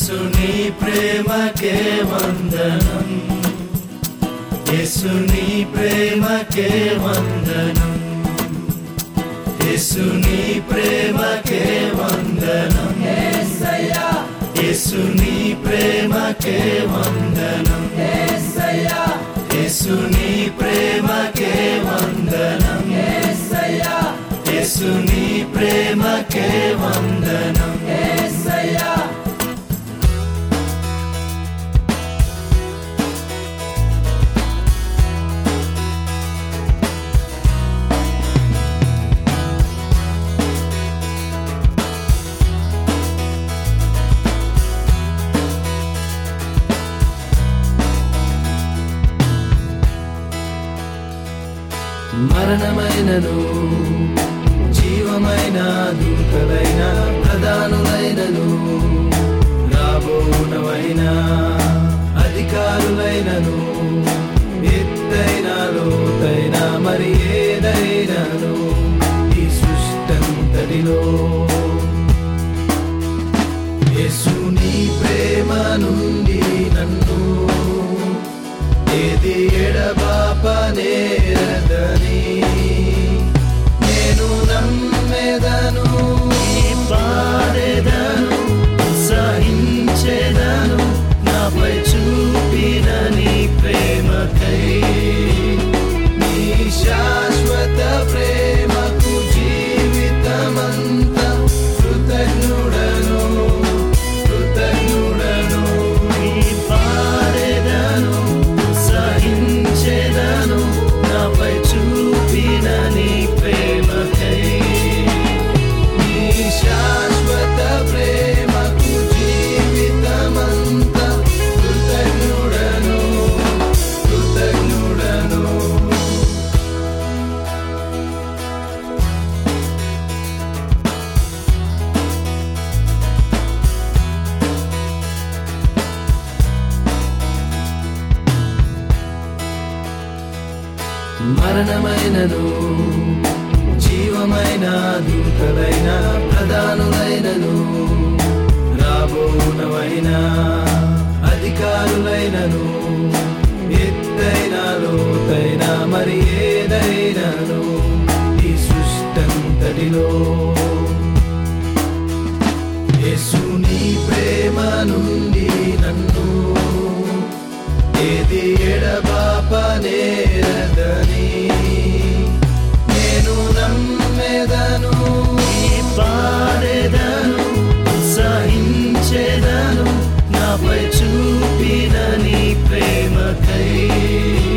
యేసుని ప్రేమకే వందనం యేసుని ప్రేమకే వందనం యేసుని ప్రేమకే వందనం యేసయ్యా యేసుని ప్రేమకే వందనం యేసయ్యా యేసుని ప్రేమకే వందనం యేసయ్యా యేసుని ప్రేమకే వందనం యేసయ్యా మరణమైనను జీవమైన దూతలైన ప్రధానులైనను రాబోనవైన అధికారులైనను ఎత్తైన లోతైన మరి ఏదైనాను ఈ సృష్టంతటిలో యేసుని ప్రేమ నుండి నన్ను ఏది ఎడబాపనేరదని నేను నమ్మెదను పాడేదను సహించేదను నాపై చూపిన నీ ప్రేమకై నీ శాశ్వత ప్రేమకు జీవితమంతా కృతజ్ఞుడను కృతజ్ఞుడను నీ పాడేదను సహించేదను నాపై చూపిన నీ ప్రేమకై నీ శాశ్వత ప్రేమకు జీవితమంతా కృతజ్ఞుడను కృతజ్ఞుడను మరణమైనను జీవమైన దూతలైన ప్రధానులైనను రాబోనవైన అధికారులైనను ఎత్తైన లోతైన మరి ఏదైనాను ఈ సృష్టంతటిలో యేసుని ప్రేమ నుండి నన్ను ఏది ఎడబాపనేరదని నేను నమ్మెదను పాడేదను సహించేదను నాపై చూపిన నీ ప్రేమకై